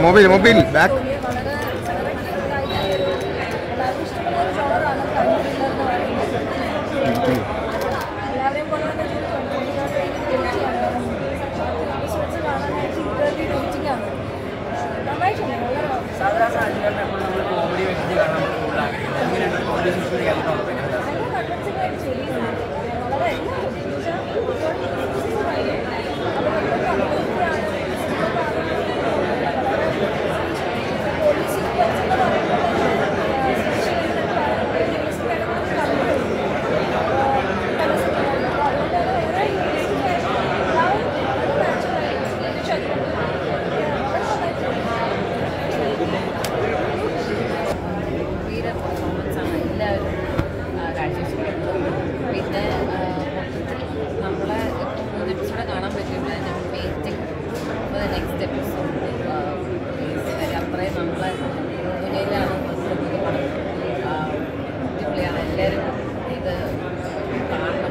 mobile mobile back വളരെ വളരെ ക്യൂട്ടായിട്ട് എല്ലാവർക്കും ഇഷ്ടപ്പെടുന്ന ഒരു ജോണറാണ് ക്രൈം ത്രില്ലർ എന്ന് പറയുന്നത് എല്ലാവരെയും പോലെ തന്നെ എപ്പിസോഡ്സ് കാണാനായിട്ട് ഇൻറ്റർവ്യൂ വെയിറ്റിംഗ് ആണ് നന്നായിട്ടുണ്ട് നല്ല സാധാരണ അഞ്ചാറിനെ അപ്പോൾ നമ്മൾ കോമഡി വെച്ചിട്ട് കാണാൻ നമ്മൾ കൂടുതൽ ആഗ്രഹിക്കുന്നത് അങ്ങനെയാണ് കോമഡി സൂപ്പർ ചെയ്യാൻ തുടങ്ങുന്നത് നല്ല കണ്ടൻസ് ആയിട്ട് ചെയ്യുന്നത് വളരെ എല്ലാം ഗംഭീര പെർഫോമൻസ് ആണ് എല്ലാവരും ആ, കാഴ്ചവെച്ചിട്ടുള്ളത് പിന്നെ ആ, മൊത്തത്തിൽ നമ്മളെ ഇപ്പോൾ മൂന്ന് എപ്പിസോഡ് കാണാൻ പറ്റില്ല ഞങ്ങൾ waiting for the next episode അത്രയും നമ്മളെ മുന്നിലാണ് അടിപൊളിയാണ് എല്ലാവരും ഇത് കാണണം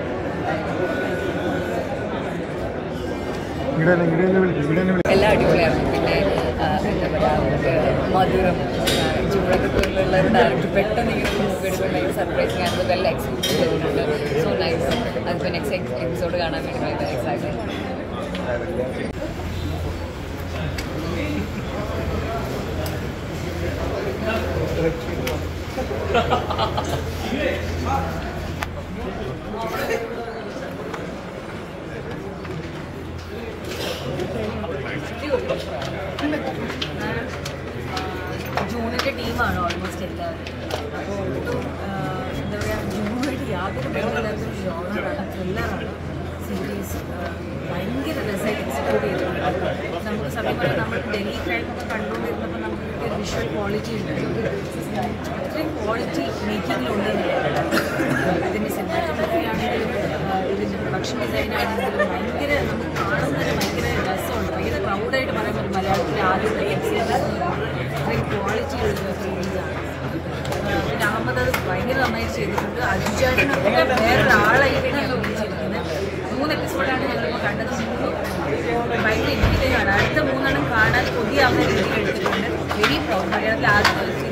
ഇവിടെ തന്നെ ഇവിടെ തന്നെ വിളിക്കും ഇവിടെ തന്നെ വിളിക്കും എല്ലാം അടിപൊളിയാണ് പിന്നെ ആ, എന്താ പറയുക മധുരം ചൂടക്കത്തൂരിലുള്ള ഒരു ഡയറക്ടർ പെട്ടെന്ന് ഇങ്ങനെ മൂവ് എടുക്കുന്നുണ്ടെങ്കിൽ സർപ്രൈസിങ് ആയിരുന്നു വെൽ എക്സിക്യൂട്ട് ചെയ്തിട്ടുണ്ട് സോ നൈസ് അതിപ്പോൾ നെക്സ്റ്റ് എപ്പിസോഡ് കാണാൻ വേണ്ടി ഭയങ്കര എക്സൈറ്റഡ് ജൂണിൻ്റെ ടീമാണ് ഓൾമോസ്റ്റ് എല്ലാവരും അപ്പോൾ ഒട്ടും ആ, എന്താ പറയുക ജൂണുമായിട്ട് യാതൊരു ബന്ധമില്ലാത്തൊരു ജോണറാണ് ത്രില്ലറാണ് സീരീസ് ഭയങ്കര രസമായിട്ട് എക്സിക്യൂട്ട് ചെയ്തിട്ടുണ്ട് നമുക്ക് സത്യം പറഞ്ഞാൽ നമ്മൾ ഡൽഹി ക്രൈമൊക്കെ കണ്ടുകൊണ്ടിരുന്നപ്പോൾ നമുക്ക് കിട്ടിയ വിഷ്വൽ ക്വാളിറ്റി ഉണ്ട് അത്രയും ക്വാളിറ്റി മേക്കിങ്ങിലുണ്ട് ഇതിൻ്റെ സിനിമാറ്റോഗ്രഫി ആണെങ്കിലും ആ, ഇതിൻ്റെ പ്രൊഡക്ഷൻ ഡിസൈൻ ആണെങ്കിലും ഭയങ്കര നമുക്ക് കാണുന്നതിന് ഭയങ്കര രസമുണ്ട് ഭയങ്കര പ്രൗഡായിട്ട് പറയാൻ പറ്റും മലയാളത്തിലെ ആദ്യത്തെ വെബ് സീരീസ് അത്രയും ക്വാളിറ്റി ഉള്ള സീരീസാണ് പിന്നെ അഹമ്മദ് അത് ഭയങ്കര നന്നായി ചെയ്തിട്ടുണ്ട് അജുചാട്ടിനൊക്കെ വേറൊരാളായിട്ടാണ് അഭിനയിച്ചിരിക്കുന്നത് മൂന്ന് എപ്പിസോഡാണ് ഞങ്ങളിപ്പോൾ കണ്ടത് മൂന്നും ഭയങ്കര ഇൻട്രീറ്റിംഗ് ആണ് അടുത്ത മൂന്നെണ്ണം കാണാൻ പുതിയ ആവുന്ന രീതിയിൽ എടുത്തിട്ടുണ്ട് വെരി പ്രൗഡ് മലയാളത്തിലെ ആദ്യത്തെ